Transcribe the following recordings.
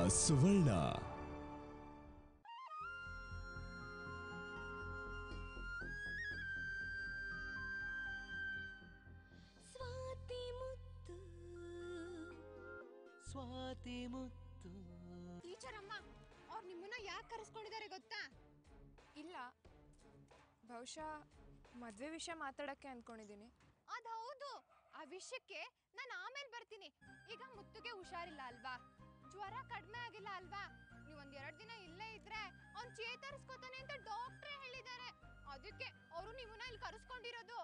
ಸುವರ್ಣ Swathi Muthu Swathi Muthu teacher ಅಮ್ಮ ಅವ್ರು ನಿಮ್ಮನ್ನ ಯಾಕೆ ಕರೆಸ್ಕೊಂಡಿದ್ದಾರೆ ಗೊತ್ತಾ ಇಲ್ಲ ಬಹುಶಃ ಮದುವೆ ವಿಷಯ ಮಾತಾಡೋಕ್ಕೆ ಅಂದ್ಕೊಂಡಿದ್ದೀನಿ ಅದ್ ಹೌದು ಆ ವಿಷಯಕ್ಕೆ ನಾನು ಆಮೇಲೆ ಬರ್ತೀನಿ ಈಗ ಮುತ್ತುಗೆ ಹುಷಾರಿಲ್ಲ ಅಲ್ವಾ ಜ್ವರ ಕಡಿಮೆ ಆಗಿಲ್ಲ ಅಲ್ವಾ ನೀವು ಒಂದ್ ಎರಡ್ ದಿನ ಇಲ್ಲೇ ಇದ್ರೆ ಅವ್ನ್ ಚೇತರಿಸ್ಕೋತಾನೆ ಅಂತ ಡಾಕ್ಟ್ರೇ ಹೇಳಿದ್ದಾರೆ ಅದಕ್ಕೆ ಅವರು ನಿಮ್ಮನ್ನ ಇಲ್ಲಿ ಕರೆಸ್ಕೊಂಡಿರೋದು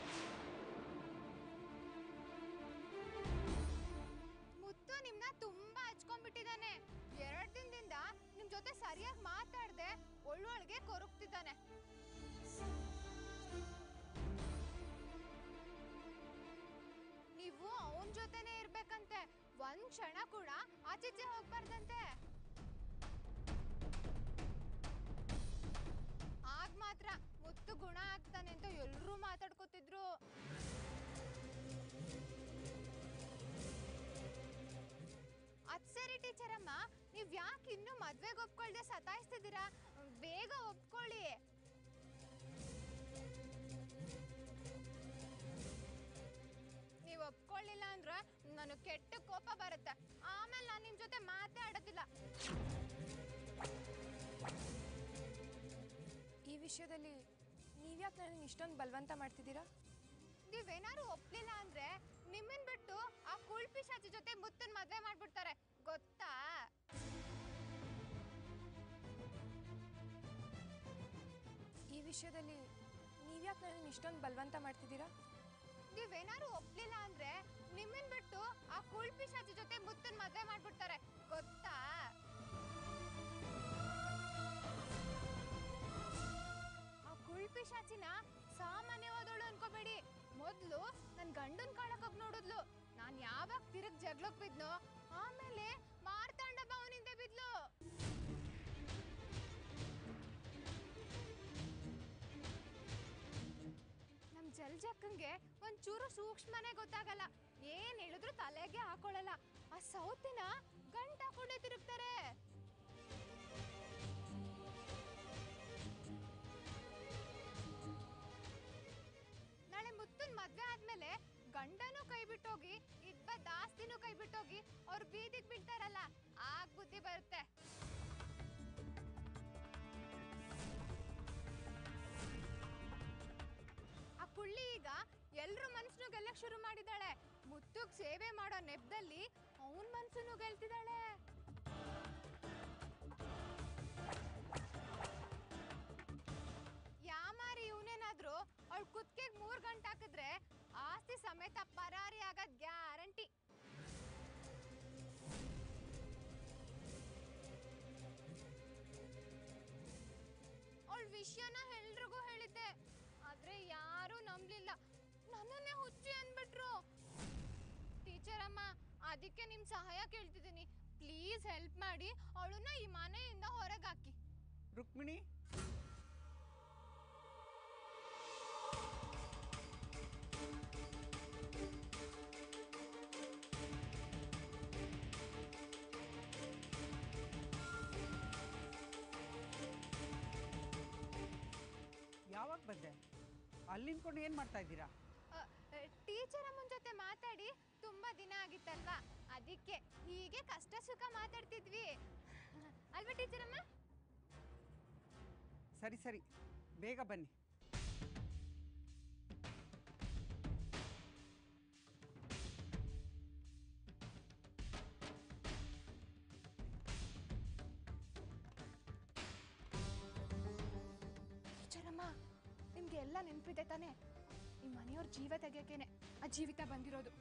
ಮುತ್ತು ನಿಮ್ನ ತುಂಬಾ ಹಚ್ಕೊಂಡ್ಬಿಟ್ಟಿದ್ದಾನೆ ಎರಡ್ ದಿನದಿಂದ ನಿಮ್ ಜೊತೆ ಸರಿಯಾಗಿ ಮಾತಾಡ್ದೆ ಒಳ್ಳೊಳಗೆ ಕೊರಗ್ತಿದ್ದಾನೆ ನೀವು ಅವನ್ ಜೊತೆನೆ ಇರ್ಬೇಕಂತೆ ಒಂದ್ ಕ್ಷಣ ಕೂಡ ಆಚೀಚೆ ಹೋಗ್ಬಾರ್ದಂತೆ ಆಗ ಮಾತ್ರ ಮುತ್ತು ಗುಣ ಆಗ್ತಾನೆ ಅಂತ ಎಲ್ರೂ ಮಾತಾಡ್ಕೋತಿದ್ರು ಅದ್ ಸರಿ ಟೀಚರ್ ಅಮ್ಮ ನೀವ್ ಯಾಕೆ ಇನ್ನೂ ಮದ್ವೆಗೆ ಒಪ್ಕೊಳ್ದೆ ಸತಾಯಿಸ್ತಿದ್ದೀರಾ ಬೇಗ ಒಪ್ಕೊಳ್ಳಿ ನೀವು ಒಪ್ಕೊಳ್ಳಿಲ್ಲ ಅಂದ್ರೆ ನನಗೆ ಕೆಟ್ಟ ಕೋಪ ಬರುತ್ತೆ ಆಮೇಲೆ ನಾನು ನಿಮ್ ಜೊತೆ ಮಾತೇ ಆಡೋದಿಲ್ಲ ಈ ವಿಷಯದಲ್ಲಿ ನೀವ್ಯಾಕೆ ನನಗೆ ಇಷ್ಟೊಂದು ಬಲವಂತ ಮಾಡ್ತಿದ್ದೀರಾ ನೀವೇನಾದ್ರು ಒಪ್ಲಿಲ್ಲ ಅಂದ್ರೆ ನಿಮ್ಮನ್ ಬಿಟ್ಟು ಆ ಕುಳ್ಪಿ ಶಾಚಿ ಜೊತೆ ಮುತ್ತನ್ ಮದ್ವೆ ಮಾಡ್ಬಿಡ್ತಾರೆ ಗೊತ್ತಾ ಈ ವಿಷಯದಲ್ಲಿ ನೀವ್ಯಾಕೆ ನನಗೆ ಇಷ್ಟೊಂದು ಬಲವಂತ ಮಾಡ್ತಿದ್ದೀರಾ ನೀವೇನಾದ್ರು ಒಪ್ಲಿಲ್ಲ ಅಂದ್ರೆ ನಿಮ್ಮನ್ ಬಿಟ್ಟು ಆ ಕುಳ್ಪಿ ಶಾಚಿ ಜೊತೆ ಮುತ್ತನ್ ಮದ್ವೆ ಮಾಡ್ಬಿಡ್ತಾರೆ ಗೊತ್ತಾ ಆ ಕುಳ್ಪಿ ಶಾಚಿನ ಸಾಮಾನ್ಯವಾದವಳು ಅನ್ಕೋಬೇಡಿ ಮೊದ್ಲು ನನ್ ಗಂಡನ್ ಕಾಳಕ್ ಹೋಗ್ ನೋಡಿದ್ಲು ನಾನ್ ಯಾವಾಗ ತಿರುಗ್ ಜಗ್ಲಕ್ ಬಿದ್ನೋ ಆಮೇಲೆ ಮಾರ್ತಾಂಡ ಭವನಿಂದ ಬಿದ್ಲು ನಮ್ ಜಲ್ಜಕ್ಕಂಗೆ ಒಂಚೂರು ಸೂಕ್ಷ್ಮನೇ ಗೊತ್ತಾಗಲ್ಲ ಏನ್ ಹೇಳಿದ್ರು ತಲೆಗೆ ಹಾಕೊಳ್ಳಲ್ಲ ಆ ಸೌತಿನ ಗಂಟ್ ಹಾಕೊಂಡೇ ತಿರುಗ್ತಾರೆ ನಾಳೆ ಮುತ್ತನ್ ಮದ್ವೆ ಆದ್ಮೇಲೆ ಗಂಡನೂ ಕೈ ಬಿಟ್ಟೋಗಿ ಇದ್ದ ದಾಸ್ತಿನೂ ಕೈ ಬಿಟ್ಟೋಗಿ ಅವ್ರು ಬೀದಿಗ್ ಬೀಳ್ತಾರಲ್ಲ ಆಗ ಬುದ್ಧಿ ಬರುತ್ತೆ ಆ ಕುಳ್ಳಿ ಈಗ ಎಲ್ರ ಮನ್ಸನ್ನು ಗೆಲ್ಲಕ್ ಶುರು ಮಾಡಿದಾಳೆ ಮುತ್ತುಗ್ ಸೇವೆ ಮಾಡೋ ನೆಪದಲ್ಲಿ ಅವನ್ ಮನ್ಸನ್ನು ಗೆಲ್ತಿದ್ದಾಳೆ ಯಾಮಾರಿ ಇವನೇನಾದ್ರೂ ಅವಳ ಕುತ್ತಿಗೆಗೆ ಮೂರ್ ಗಂಟೆ ಹಾಕಿದ್ರೆ ಆಸ್ತಿ ಸಮೇತ ಪರಾರಿ ಆಗದ್ ಗ್ಯಾರಂಟಿ ಅವಳ ವಿಷಯನ ಎಲ್ರಿಗೂ ಹೇಳಿದ್ದೆ ಆದ್ರೆ ಯಾರೂ ನಂಬ್ಲಿಲ್ಲ ನನ್ನನ್ನೇ ಹುಚ್ಚಿ ಅಂದ್ಬಿಟ್ರು ಟೀಚರ್ ಅಮ್ಮ ಅದಕ್ಕೆ ನಿಮ್ ಸಹಾಯ ಕೇಳ್ತಿದ್ದೀನಿ ಪ್ಲೀಸ್ ಹೆಲ್ಪ್ ಮಾಡಿ ಅವಳನ್ನ ಈ ಮನೆಯಿಂದ ಹೊರಗೆ ಹಾಕಿ ರುಕ್ಮಿಣಿ ಯಾವಾಗ ಬಂದೆ ಅಲ್ಲಿ ನಿಂತ್ಕೊಂಡು ಏನು ಮಾಡ್ತಾ ಇದ್ದೀರಾ ಟೀಚರ್ ಅಮ್ಮನ ಜೊತೆ ಮಾತಾಡಿ ತುಂಬಾ ದಿನ ಆಗಿತ್ತಲ್ವಾ ಅದಕ್ಕೆ ಹೀಗೆ ಕಷ್ಟ ಸುಖ ಮಾತಾಡ್ತಿದ್ವಿ ಅಲ್ವಾ ಟೀಚರ್ ಅಮ್ಮ ಸರಿ ಸರಿ ಬೇಗ ಬನ್ನಿ ಟೀಚರ್ ಅಮ್ಮ ನಿಮ್ಗೆ ಎಲ್ಲ ನೆನಪಿದೆ ತಾನೇ ಈ ಮನೆಯವ್ರ ಜೀವ ತೆಗಿಯೋಕೇನೆ ಆ ಜೀವಿತ ಬಂದಿರೋದು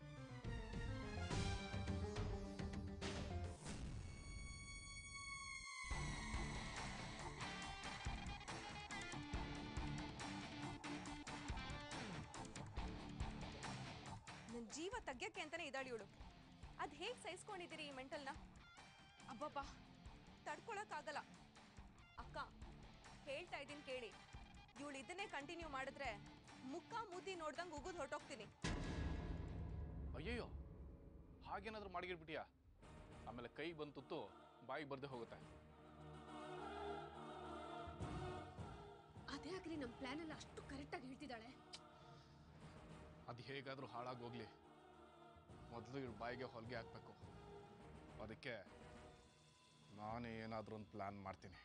ನನ್ನ ಜೀವ ತೆಗ್ಯಕ್ಕೆ ಅಂತಾನೆ ಇದ್ದಾಳೆ ಇವಳು ಅದು ಹೇಗೆ ಸಹಿಸ್ಕೊಂಡಿದ್ದೀರಿ ಈ ಮೆಂಟಲ್ನ ಅಬ್ಬಬ್ಬಾ ತಡ್ಕೊಳಕ್ಕಾಗಲ್ಲ ಅಕ್ಕ ಹೇಳ್ತಾ ಇದ್ದೀನಿ ಕೇಳಿ ಇವಳು ಇದನ್ನೇ ಕಂಟಿನ್ಯೂ ಮಾಡಿದ್ರೆ ಮುಖ ಮೂತಿ ನೋಡ್ದಂಗೆ ಉಗಿದು ಹೊರಟೋಗ್ತೀನಿ ಅಯ್ಯಯ್ಯೋ ಹಾಗೇನಾದ್ರೂ ಮಾಡಿಗಿಟ್ಬಿಟ್ಟಿಯಾ ಆಮೇಲೆ ಕೈ ಬಂದು ತುತ್ತು ಬಾಯಿಗೆ ಬರ್ದೇ ಹೋಗುತ್ತೆ ಅದೇ ಆಗ್ಲಿ ನಮ್ಮ ಪ್ಲಾನ್ ಎಲ್ಲ ಅಷ್ಟು ಕರೆಕ್ಟಾಗಿ ಹೇಳ್ತಿದ್ದಾಳೆ ಅದು ಹೇಗಾದರೂ ಹಾಳಾಗೋಗ್ಲಿ ಮೊದಲು ಇವ್ರ ಬಾಯಿಗೆ ಹೊಲಿಗೆ ಹಾಕಬೇಕು ಅದಕ್ಕೆ ನಾನೇ ಏನಾದರೂ ಒಂದು ಪ್ಲ್ಯಾನ್ ಮಾಡ್ತೀನಿ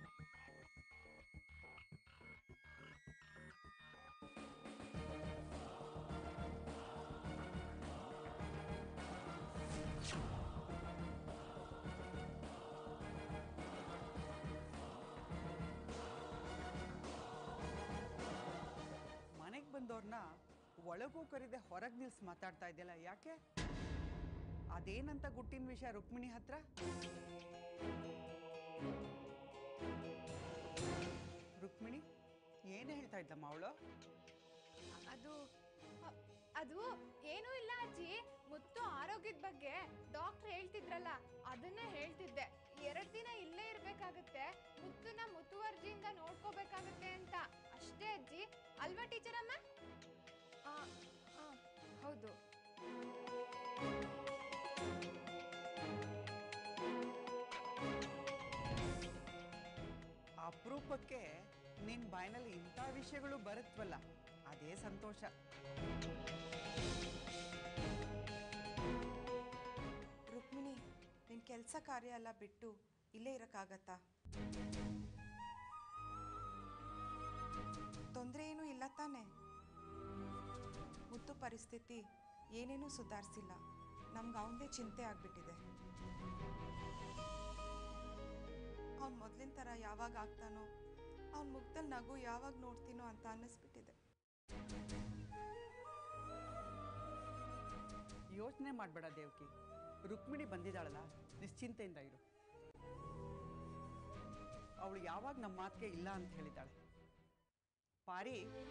ಮನೆಗೆ ಬಂದವ್ರನ್ನ ಒಳಗೂ ಕರೀದೆ ಹೊರಗೆ ನಿಲ್ಸಿ ಮಾತಾಡ್ತಾ ಇದೆಯಲ್ಲ ಯಾಕೆ ಅದೇನಂತ ಗುಟ್ಟಿನ ವಿಷಯ ರುಕ್ಮಿಣಿ ಹತ್ರ ರುಕ್ಮಿಣಿ ಏನು ಹೇಳ್ತಾ ಇದ್ದಮ್ಮ ಅವಳು ಅದು ಅ- ಅದು ಏನೂ ಇಲ್ಲ ಅಜ್ಜಿ ಮುತ್ತು ಆರೋಗ್ಯದ ಬಗ್ಗೆ ಡಾಕ್ಟರ್ ಹೇಳ್ತಿದ್ರಲ್ಲ ಅದನ್ನೇ ಹೇಳ್ತಿದ್ದೆ ಎರಡು ದಿನ ಇಲ್ಲೇ ಇರ್ಬೇಕಾಗತ್ತೆ ಮುತ್ತುನ ಮುತುವರ್ಜಿಯಿಂದ ನೋಡ್ಕೋಬೇಕಾಗತ್ತೆ ಅಂತ ಅಷ್ಟೇ ಅಜ್ಜಿ ಅಲ್ವಾ ಟೀಚರ್ ಅಮ್ಮ ಆ, ಆ, ಹೌದು ಅಪರೂಪಕ್ಕೆ ನಿನ್ನ ಬಾಯಿನಲ್ಲಿ ಇಂಥ ವಿಷಯಗಳು ಬರುತ್ತವಲ್ಲ ಅದೇ ಸಂತೋಷ ರುಕ್ಮಿಣಿ ನಿನ್ನ ಕೆಲಸ ಕಾರ್ಯ ಎಲ್ಲ ಬಿಟ್ಟು ಇಲ್ಲೇ ಇರೋಕ್ಕಾಗತ್ತಾ ತೊಂದರೆ ಏನೂ ಇಲ್ಲ ತಾನೆ ಮುತ್ತು ಪರಿಸ್ಥಿತಿ ಏನೇನೂ ಸುಧಾರಿಸಿಲ್ಲ ನಮ್ಗೆ ಅವನದೇ ಚಿಂತೆ ಆಗಿಬಿಟ್ಟಿದೆ ಅವ್ನು ಮೊದಲಿನ ಥರ ಯಾವಾಗ ಆಗ್ತಾನೋ ಅವ್ನ ಮುಖದಲ್ಲಿ ನಗು ಯಾವಾಗ ನೋಡ್ತೀನೋ ಅಂತ ಅನ್ನಿಸ್ಬಿಟ್ಟಿದೆ ಯೋಚನೆ ಮಾಡಬೇಡ ದೇವಕಿ ರುಕ್ಮಿಣಿ ಬಂದಿದ್ದಾಳಲ್ಲ ನಿಶ್ಚಿಂತೆಯಿಂದ ಇರು ಅವಳು ಯಾವಾಗ ನಮ್ಮ ಮಾತಿಗೆ ಇಲ್ಲ ಅಂತ ಹೇಳಿದ್ದಾಳೆ ಪಾರಿ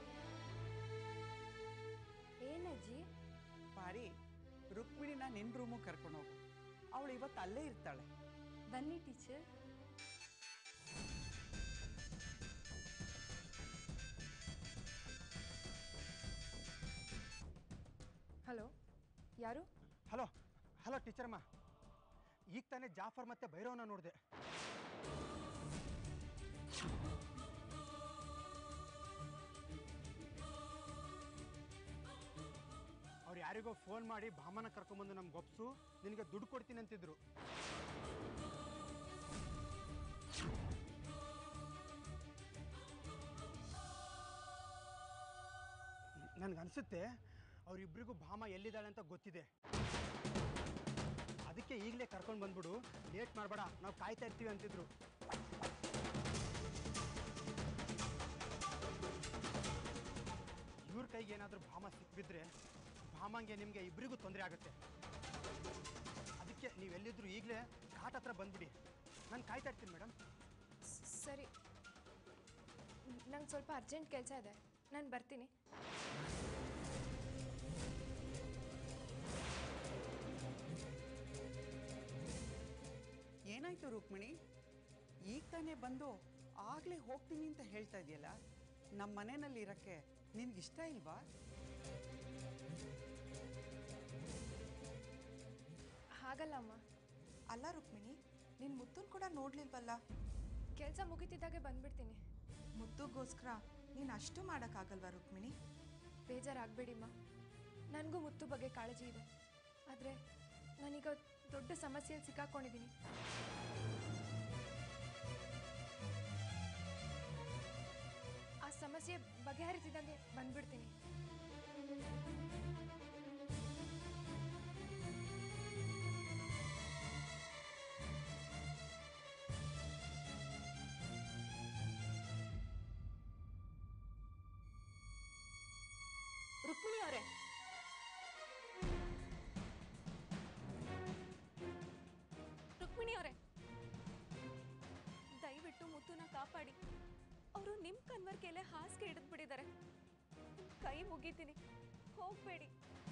ಏನಜ್ಜಿ ಪಾರಿ ರುಕ್ಮಿಣಿನ ನಿನ್ನ ರೂಮಿಗೆ ಕರ್ಕೊಂಡು ಹೋಗು ಅವಳು ಇವತ್ತು ಅಲ್ಲೇ ಇರ್ತಾಳೆ ಬನ್ನಿ ಟೀಚರ್ ಹಲೋ ಯಾರು ಹಲೋ ಹಲೋ ಟೀಚರಮ್ಮ ಈಗ ತಾನೇ ಜಾಫರ್ ಮತ್ತೆ ಭೈರವನ ನೋಡಿದೆ ಅವ್ರು ಯಾರಿಗೋ ಫೋನ್ ಮಾಡಿ ಭಾಮನ ಕರ್ಕೊಂಬಂದು ನಮ್ಗೆ ಒಪ್ಸು ನಿನಗೆ ದುಡ್ಡು ಕೊಡ್ತೀನಿ ಅಂತಿದ್ರು ನನ್ಗನ್ಸುತ್ತೆ ಅವರಿಬ್ಬರಿಗೂ ಭಾಮ ಎಲ್ಲಿದ್ದಾಳೆ ಅಂತ ಗೊತ್ತಿದೆ ಅದಕ್ಕೆ ಈಗಲೇ ಕರ್ಕೊಂಡು ಬಂದ್ಬಿಡು ಲೇಟ್ ಮಾಡಬೇಡ ನಾವು ಕಾಯ್ತಾ ಇರ್ತೀವಿ ಅಂತಿದ್ರು ಇವ್ರ ಕೈಗೆ ಏನಾದರೂ ಭಾಮ ಸಿಕ್ಬಿದ್ರೆ ಭಾಮಂಗೆ ನಿಮಗೆ ಇಬ್ಬರಿಗೂ ತೊಂದರೆ ಆಗುತ್ತೆ ಅದಕ್ಕೆ ನೀವೆಲ್ಲಿದ್ರು ಈಗಲೇ ಘಾಟ್ ಹತ್ರ ಬಂದ್ಬಿಡಿ ನಾನು ಕಾಯ್ತಾ ಇರ್ತೀನಿ ಮೇಡಮ್ ಸರಿ ನಂಗೆ ಸ್ವಲ್ಪ ಅರ್ಜೆಂಟ್ ಕೆಲಸ ಇದೆ ನಾನು ಬರ್ತೀನಿ ಏನಾಯ್ತು ರುಕ್ಮಿಣಿ ಈಗ ತಾನೇ ಬಂದು ಆಗಲೇ ಹೋಗ್ತೀನಿ ಅಂತ ಹೇಳ್ತಾ ಇದೆಯಲ್ಲ ನಮ್ಮ ಮನೆಯಲ್ಲಿ ಇರೋಕ್ಕೆ ನಿನ್ಗೆ ಇಷ್ಟ ಇಲ್ವಾ ಹಾಗಲ್ಲ ಅಮ್ಮ ಅಲ್ಲ ರುಕ್ಮಿಣಿ ನಿನ್ನ ಮುತ್ತನ್ ಕೂಡ ನೋಡ್ಲಿಲ್ವಲ್ಲ ಕೆಲಸ ಮುಗಿತಿದ್ದಾಗೆ ಬಂದ್ಬಿಡ್ತೀನಿ ಮುತ್ತುಗೋಸ್ಕರ ನೀನು ಅಷ್ಟು ಮಾಡೋಕ್ಕಾಗಲ್ವಾ ರುಕ್ಮಿಣಿ ಬೇಜಾರಾಗಬೇಡಿಮ್ಮ ನನಗೂ ಮುತ್ತು ಬಗ್ಗೆ ಕಾಳಜಿ ಇದೆ ಆದರೆ ನಾನೀಗ ದೊಡ್ಡ ಸಮಸ್ಯೆಯಲ್ಲಿ ಸಿಕ್ಕಾಕೊಂಡಿದ್ದೀನಿ ಆ ಸಮಸ್ಯೆ ಬಗೆಹರಿಸಿದಂಗೆ ಬಂದ್ಬಿಡ್ತೀನಿ ರುಕ್ಮಿಣಿ ಅವರೇ ರುಕ್ಮಿಣಿ ಅವರೇ ದಯವಿಟ್ಟು ಮುತ್ತುನ ಕಾಪಾಡಿ ಅವರು ನಿಮ್ಮ ಕನ್ವರ್ಕೆಲೆ ಹಾಸಿಗೆ ಹಿಡಿದು ಬಿಟ್ಟಿದ್ದಾರೆ ಕೈ ಮುಗಿತೀನಿ ಹೋಗ್ಬೇಡಿ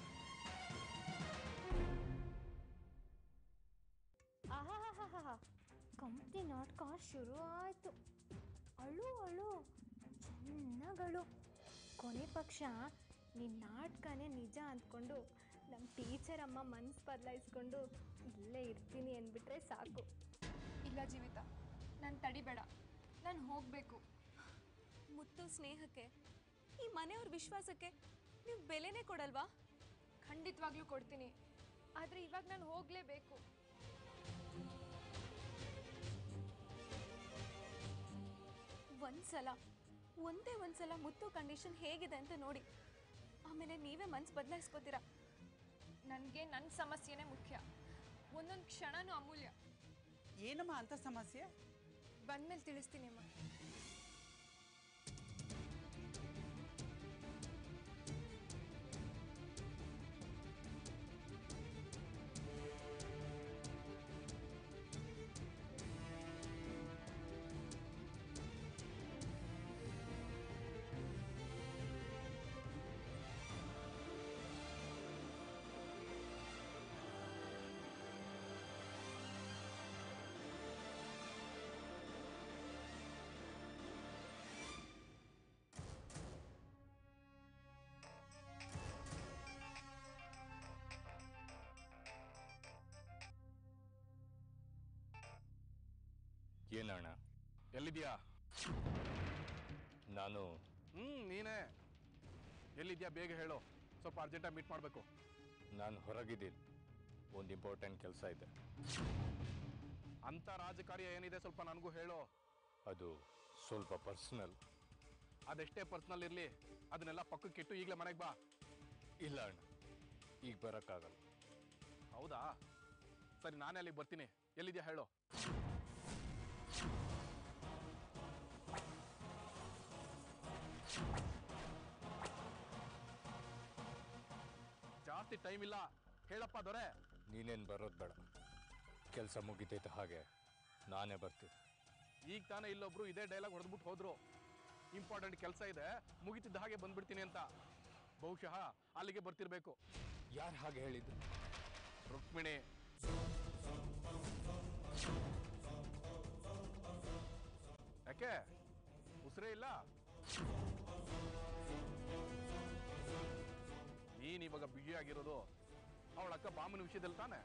ಆಹಾಹಾಹಾಹಾ ಕಂಪ್ನಿ ನಾಟಕ ಶುರು ಆಯಿತು ಅಳು ಅಳು ಚೆನ್ನಾಗಳು ಕೊನೆ ಪಕ್ಷ ನಿನ್ನ ನಾಟಕನೇ ನಿಜ ಅಂದ್ಕೊಂಡು ನಮ್ಮ ಟೀಚರ್ ಅಮ್ಮ ಮನ್ಸು ಬದಲಾಯಿಸ್ಕೊಂಡು ಇಲ್ಲೇ ಇರ್ತೀನಿ ಅಂದ್ಬಿಟ್ರೆ ಸಾಕು ಇಲ್ಲ ಜೀವಿತ ನಾನು ತಡಿಬೇಡ ನಾನು ಹೋಗಬೇಕು ಮುತ್ತು ಸ್ನೇಹಕ್ಕೆ ಈ ಮನೆಯವ್ರ ವಿಶ್ವಾಸಕ್ಕೆ ನೀವು ಬೆಲೆನೇ ಕೊಡಲ್ವಾ ಖಂಡಿತವಾಗ್ಲೂ ಕೊಡ್ತೀನಿ ಆದರೆ ಇವಾಗ ನಾನು ಹೋಗಲೇಬೇಕು ಒಂದ್ಸಲ ಒಂದೇ ಒಂದ್ಸಲ ಮುತ್ತು ಕಂಡೀಷನ್ ಹೇಗಿದೆ ಅಂತ ನೋಡಿ ಆಮೇಲೆ ನೀವೇ ಮನ್ಸು ಬದಲಾಯಿಸ್ಕೋತೀರಾ ನನಗೆ ನನ್ನ ಸಮಸ್ಯೆನೇ ಮುಖ್ಯ ಒಂದೊಂದು ಕ್ಷಣನೂ ಅಮೂಲ್ಯ ಏನಮ್ಮ ಅಂತ ಸಮಸ್ಯೆ ಬಂದ್ಮೇಲೆ ತಿಳಿಸ್ತೀನಿ ಅಮ್ಮ ಏನಣ್ಣ ಎಲ್ಲಿದ್ಯಾ ನಾನು ಹ್ಮ್ ನೀನೇ ಎಲ್ಲಿದ್ಯಾ ಬೇಗ ಹೇಳು ಸ್ವಲ್ಪ ಅರ್ಜೆಂಟಾಗಿ ಮೀಟ್ ಮಾಡಬೇಕು ನಾನು ಹೊರಗಿದ್ದೀನಿ ಒಂದು ಇಂಪಾರ್ಟೆಂಟ್ ಕೆಲಸ ಇದೆ ಅಂತ ರಾಜಕಾರ್ಯ ಏನಿದೆ ಸ್ವಲ್ಪ ನನಗೂ ಹೇಳು ಅದು ಸ್ವಲ್ಪ ಪರ್ಸ್ನಲ್ ಅದೆಷ್ಟೇ ಪರ್ಸ್ನಲ್ ಇರಲಿ ಅದನ್ನೆಲ್ಲ ಪಕ್ಕಕ್ಕೆ ಇಟ್ಟು ಈಗಲೇ ಮನೆಗೆ ಬಾ ಇಲ್ಲ ಅಣ್ಣ ಈಗ ಬರೋಕ್ಕಾಗಲ್ಲ ಹೌದಾ ಸರಿ ನಾನೇ ಅಲ್ಲಿಗೆ ಬರ್ತೀನಿ ಎಲ್ಲಿದ್ಯಾ ಹೇಳು ಜಾಸ್ತಿ ಟೈಮ್ ಇಲ್ಲ ಹೇಳಪ್ಪ ದೊರೆ ನೀನೇನು ಬರೋದು ಬೇಡ ಕೆಲಸ ಮುಗಿತೈತೆ ಹಾಗೆ ನಾನೇ ಬರ್ತೀನಿ ಈಗ ತಾನೇ ಇಲ್ಲೊಬ್ರು ಇದೇ ಡೈಲಾಗ್ ಹೊಡೆದ್ಬಿಟ್ಟು ಹೋದ್ರು ಇಂಪಾರ್ಟೆಂಟ್ ಕೆಲಸ ಇದೆ ಮುಗಿತಿದ್ದ ಹಾಗೆ ಬಂದ್ಬಿಡ್ತೀನಿ ಅಂತ ಬಹುಶಃ ಅಲ್ಲಿಗೆ ಬರ್ತಿರ್ಬೇಕು ಯಾರು ಹಾಗೆ ಹೇಳಿದ್ದು ರುಕ್ಮಿಣಿ ಯಾಕೆ ಉಸಿರೇ ಇಲ್ಲ ನೀನ್ ಇವಾಗ ಬ್ಯುಸಿ ಆಗಿರೋದು ಅವಳ ಅಕ್ಕ ಬಾಮನ ವಿಷಯದಲ್ಲಿ ತಾನೆ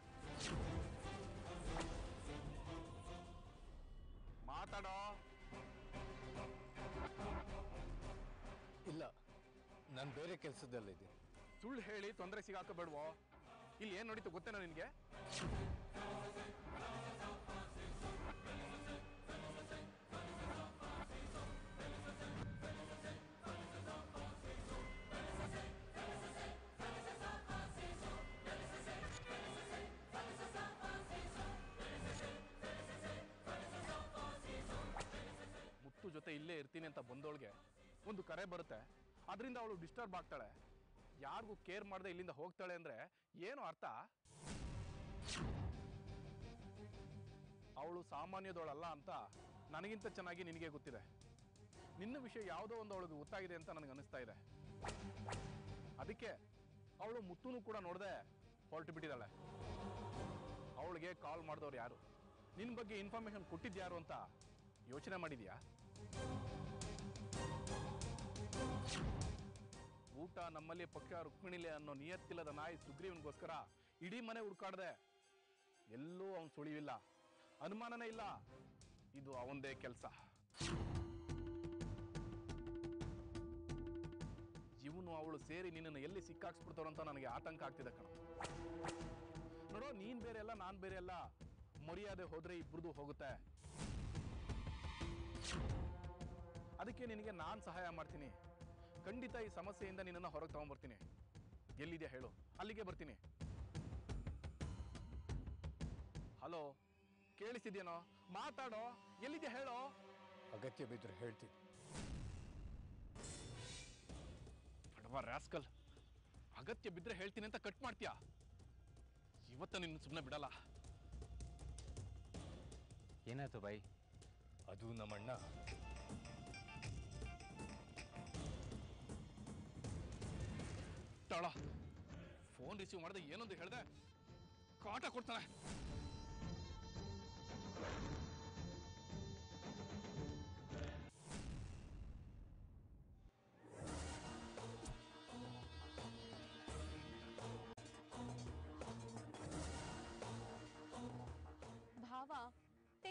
ಮಾತಾಡೋ ಇಲ್ಲ ನಾನು ಬೇರೆ ಕೆಲಸದಲ್ಲಿದ್ದೀನಿ ಸುಳ್ಳು ಹೇಳಿ ತೊಂದರೆ ಸಿಗಾಕಬೇಡ್ವೋ ಇಲ್ಲಿ ಏನ್ ನಡೀತು ಗೊತ್ತೇನೋ ನಿನ್ಗೆ ಮುತ್ತು ಜೊತೆ ಇಲ್ಲೇ ಇರ್ತೀನಿ ಅಂತ ಬಂದವಳಿಗೆ ಒಂದು ಕರೆ ಬರುತ್ತೆ ಅದರಿಂದ ಅವಳು ಡಿಸ್ಟರ್ಬ್ ಆಗ್ತಾಳೆ ಯಾರಿಗೂ ಕೇರ್ ಮಾಡದೆ ಇಲ್ಲಿಂದ ಹೋಗ್ತಾಳೆ ಅಂದ್ರೆ ಏನು ಅರ್ಥ ಅವಳು ಸಾಮಾನ್ಯದವಳಲ್ಲ ಅಂತ ನನಗಿಂತ ಚೆನ್ನಾಗಿ ನಿನಗೆ ಗೊತ್ತಿದೆ ನಿನ್ನ ವಿಷಯ ಯಾವುದೋ ಒಂದು ಅವಳಿಗೆ ಗೊತ್ತಾಗಿದೆ ಅಂತ ನನಗೆ ಅನಿಸ್ತಾ ಇದೆ ಅದಕ್ಕೆ ಅವಳು ಮುತ್ತುನು ಕೂಡ ನೋಡದೆ ಹೊರಟು ಬಿಟ್ಟಿದ್ದಾಳೆ ಅವಳಿಗೆ ಕಾಲ್ ಮಾಡಿದವ್ರು ಯಾರು ನಿನ್ನ ಬಗ್ಗೆ ಇನ್ಫಾರ್ಮೇಶನ್ ಕೊಟ್ಟಿದ್ಯಾರು ಅಂತ ಯೋಚನೆ ಮಾಡಿದ್ಯಾ ಊಟ ನಮ್ಮಲ್ಲಿ ಪಕ್ಷ ರುಕ್ಮಿಣಿಲೆ ಅನ್ನೋ ನಿಯತ್ತಿಲ್ಲದ ನಾಯಿ ಸುಗ್ರೀವನ್ಗೋಸ್ಕರ ಇಡೀ ಮನೆ ಹುಡ್ಕಾಡ್ದೆ ಎಲ್ಲೂ ಅವನು ಸುಳಿವಿಲ್ಲ ಅನುಮಾನನೇ ಇಲ್ಲ ಇದು ಅವಂದೇ ಕೆಲಸ ಇವನು ಅವಳು ಸೇರಿ ನಿನ್ನನ್ನು ಎಲ್ಲಿ ಸಿಕ್ಕಾಕ್ಸ್ಬಿಡ್ತಾರೋ ಅಂತ ನನಗೆ ಆತಂಕ ಆಗ್ತಿದೆ ಕಣ ನೋಡೋ ನೀನ್ ಬೇರೆ ಅಲ್ಲ ನಾನ್ ಬೇರೆ ಅಲ್ಲ ಮರ್ಯಾದೆ ಹೋದ್ರೆ ಇಬ್ರದು ಹೋಗುತ್ತೆ ಅದಕ್ಕೆ ನಿನಗೆ ನಾನ್ ಸಹಾಯ ಮಾಡ್ತೀನಿ ಖಂಡಿತ ಈ ಸಮಸ್ಯೆಯಿಂದ ನಿನ್ನನ್ನು ಹೊರಗೆ ತಗೊಂಡ್ಬರ್ತೀನಿ ಎಲ್ಲಿದೆಯಾ ಹೇಳು ಅಲ್ಲಿಗೆ ಬರ್ತೀನಿ ಹಲೋ ಕೇಳಿಸಿದ್ಯೇನೋ ಮಾತಾಡೋ ಎಲ್ಲಿದೆಯಾ ಹೇಳೋ ಅಗತ್ಯ ಬಿದ್ದರೆ ಹೇಳ್ತೀನಿ ಬಡವ ರಾಸ್ಕಲ್ ಅಗತ್ಯ ಬಿದ್ರೆ ಹೇಳ್ತೀನಿ ಅಂತ ಕಟ್ ಮಾಡ್ತೀಯಾ ಇವತ್ತ ನಿನ್ನ ಸುಮ್ಮನೆ ಬಿಡಲ್ಲ ಏನಾಯ್ತು ಬಾಯ್ ಅದು ನಮ್ಮಣ್ಣ ತಾಳ ಫೋನ್ ರಿಸೀವ್ ಮಾಡದೆ ಏನೊಂದು ಹೇಳ್ದೆ ಕಾಟ ಕೊಡ್ತಾನೆ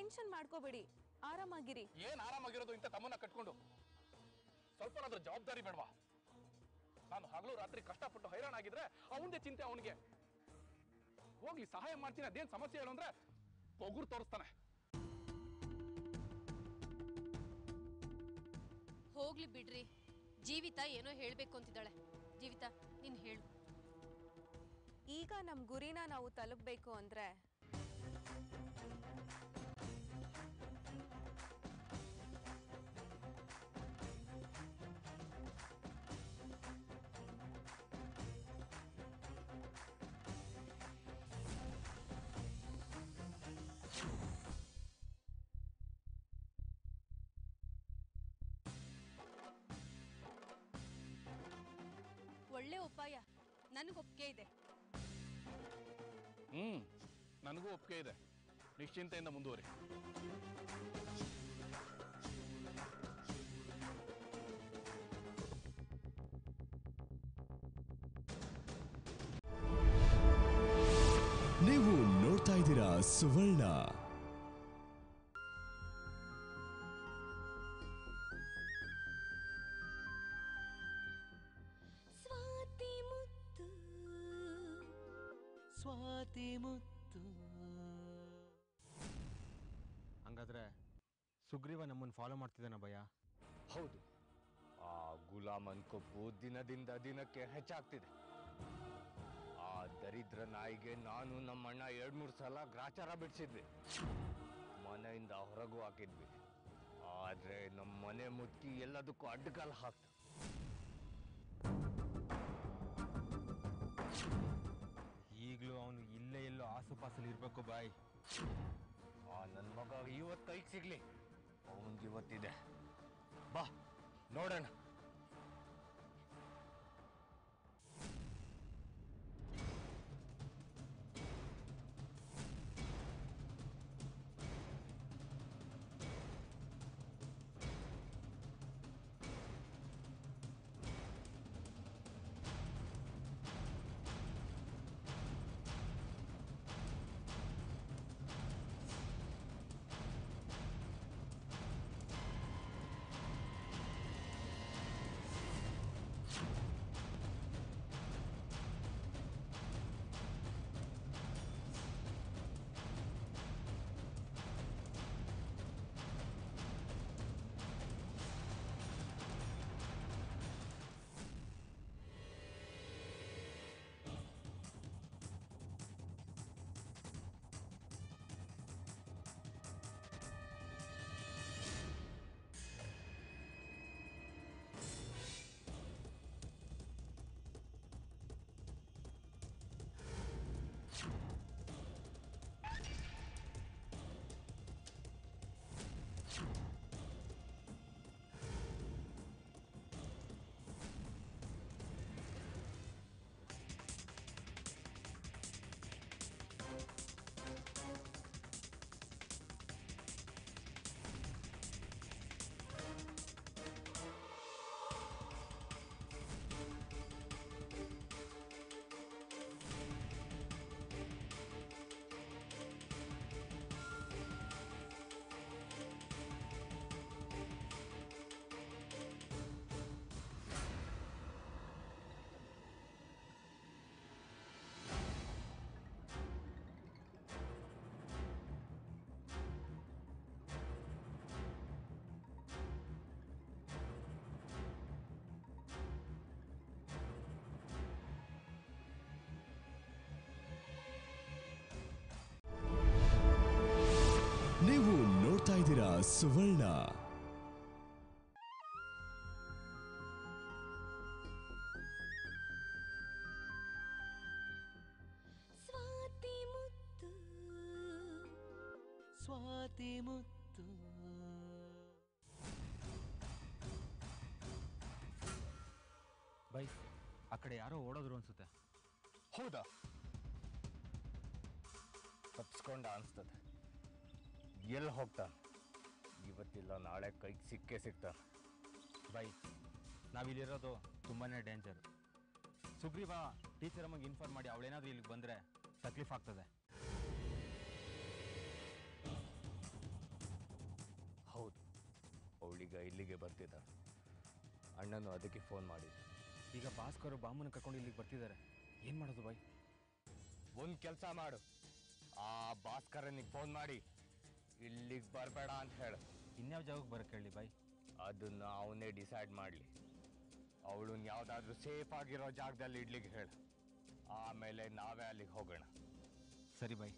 ಟೆನ್ಷನ್ ಮಾಡ್ಕೋಬೇಡಿ ಆರಾಮಾಗಿರಿ ಏನ್ ಆರಾಮಾಗಿರೋದು ಇಂಥ ತಮ್ಮನ್ನ ಕಟ್ಕೊಂಡು ಸ್ವಲ್ಪನಾದ್ರೂ ಜವಾಬ್ದಾರಿ ಬೇಡವಾ ನಾನು ಹಗಲು ರಾತ್ರಿ ಕಷ್ಟಪಟ್ಟು ಹೈರಾಣ ಆಗಿದ್ರೆ ಅವನದೇ ಚಿಂತೆ ಅವನಿಗೆ ಹೋಗ್ಲಿ ಸಹಾಯ ಮಾಡ್ತೀನಿ ಅದೇನ್ ಸಮಸ್ಯೆ ಹೇಳು ಅಂದ್ರೆ ಪೊಗುರು ತೋರಿಸ್ತಾನೆ ಹೋಗ್ಲಿ ಬಿಡ್ರಿ ಜೀವಿತ ಏನೋ ಹೇಳ್ಬೇಕು ಅಂತಿದ್ದಾಳೆ ಜೀವಿತ ನೀನ್ ಹೇಳು ಈಗ ನಮ್ಮ ಗುರಿನ ನಾವು ತಲುಪಬೇಕು ಅಂದ್ರೆ ಒಳ್ಳೆ ಉಪಾಯ ನನಗೊಪ್ಪಿಗೆ ಇದೆ ಹ್ಮ್ ನನಗೂ ಒಪ್ಪಿಗೆ ಇದೆ ನಿಶ್ಚಿಂತೆಯಿಂದ ಮುಂದುವರಿ ನೀವು ನೋಡ್ತಾ ಇದ್ದೀರಾ ಸುವರ್ಣ ಸ್ವಾತಿ ಮುತ್ತು ಸ್ವಾತಿ ಮುತ್ತು ಹಂಗಾದ್ರೆ ಸುಗ್ರೀವ ನಮ್ಮನ್ನು ಫಾಲೋ ಮಾಡ್ತಿದ್ದಾನ ಭಯ ಹೌದು ಆ ಗುಲಾಮನ್ ಕೊಬ್ಬು ದಿನದಿಂದ ದಿನಕ್ಕೆ ಹೆಚ್ಚಾಗ್ತಿದೆ ಆ ದರಿದ್ರ ನಾಯಿಗೆ ನಾನು ನಮ್ಮಣ್ಣ ಎರಡ್ ಮೂರು ಸಲ ಗ್ರಾಚಾರ ಬಿಡಿಸಿದ್ವಿ ಮನೆಯಿಂದ ಹೊರಗೂ ಹಾಕಿದ್ವಿ ಆದ್ರೆ ನಮ್ಮ ಮನೆ ಮುಟ್ಟಿ ಎಲ್ಲದಕ್ಕೂ ಅಡ್ಡಗಾಲ ಹಾಕ್ತ ಈಗಲೂ ಅವನು ಇಲ್ಲೇ ಎಲ್ಲೋ ಆಸುಪಾಸಲ್ಲಿ ಇರಬೇಕು ಬಾಯ್ ಆ ನನ್ನ ಮಗ ಇವತ್ತು ಕೈಗೆ ಸಿಗ್ಲಿ ಅವನಿಗೆ ಇವತ್ತಿದೆ ಬಾ ನೋಡೋಣ ನೀವು ನೋಡ್ತಾ ಇದ್ದೀರಾ ಸುವರ್ಣ ಸ್ವಾತಿ ಮುತ್ತು ಸ್ವಾತಿ ಮುತ್ತು ಬೈ ಆ ಕಡೆ ಯಾರೋ ಓಡೋದ್ರು ಅನ್ಸುತ್ತೆ ಹೌದಾ ತಪ್ಸ್ಕೊಂಡ ಅನ್ಸ್ತದೆ ಎಲ್ಲಿ ಹೋಗ್ತಾನೆ ಇವತ್ತಿಲ್ಲ ನಾಳೆ ಕೈಗೆ ಸಿಕ್ಕೇ ಸಿಗ್ತಾನೆ ಬೈ ನಾವಿಲ್ಲಿರೋದು ತುಂಬಾನೇ ಡೇಂಜರ್ ಸುಗ್ರೀವ ಟೀಚರ್ ಅಮ್ಮಗೆ ಇನ್ಫಾರ್ಮ್ ಮಾಡಿ ಅವಳೇನಾದ್ರೂ ಇಲ್ಲಿಗೆ ಬಂದರೆ ತಕ್ಲೀಫ್ ಆಗ್ತದೆ ಈಗ ಇಲ್ಲಿಗೆ ಬರ್ತಿದ್ದ ಅಣ್ಣನು ಅದಕ್ಕೆ ಫೋನ್ ಮಾಡಿದ್ದೆ ಈಗ ಭಾಸ್ಕರ್ ಬಾಮನ ಕರ್ಕೊಂಡು ಇಲ್ಲಿಗೆ ಬರ್ತಿದ್ದಾರೆ ಏನು ಮಾಡೋದು ಬಾಯ್ ಒಂದು ಕೆಲಸ ಮಾಡು ಆ ಭಾಸ್ಕರನಿಗೆ ಫೋನ್ ಮಾಡಿ ಇಲ್ಲಿಗೆ ಬರಬೇಡ ಅಂತ ಹೇಳು ಇನ್ಯಾವ ಜಾಗಕ್ಕೆ ಬರಕ್ಕೆ ಹೇಳಿ ಬಾಯ್ ಅದನ್ನ ಅವನೇ ಡಿಸೈಡ್ ಮಾಡಲಿ ಅವಳನ್ನ ಯಾವುದಾದ್ರೂ ಸೇಫ್ ಆಗಿರೋ ಜಾಗದಲ್ಲಿ ಇಡ್ಲಿಕ್ಕೆ ಹೇಳು ಆಮೇಲೆ ನಾವೇ ಅಲ್ಲಿಗೆ ಹೋಗೋಣ ಸರಿ ಬಾಯ್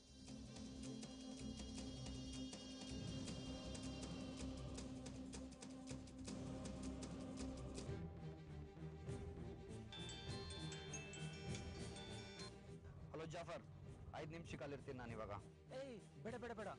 ಹಲೋ ಜಾಫರ್ ಐದು ನಿಮಿಷಕ್ಕೆ ಅಲ್ಲಿರ್ತೀನಿ ನಾನು ಇವಾಗ ಏಯ್ ಬೇಡ ಬೇಡ ಬೇಡ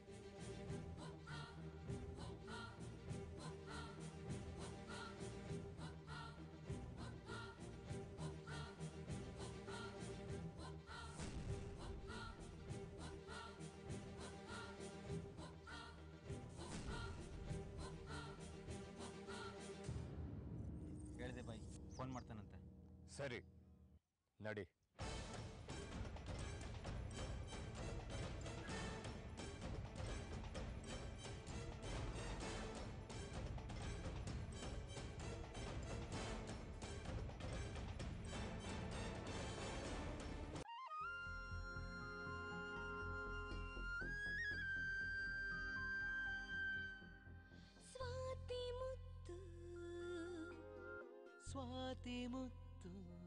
ಹೇಳಿದೆ ಬಾಯ್ ಫೋನ್ ಮಾಡ್ತಾನಂತೆ ಸರಿ ನಡಿ ಸ್ವಾತಿ ಮುತ್ತು ಸ್ವಾತಿ ಮುತ್ತು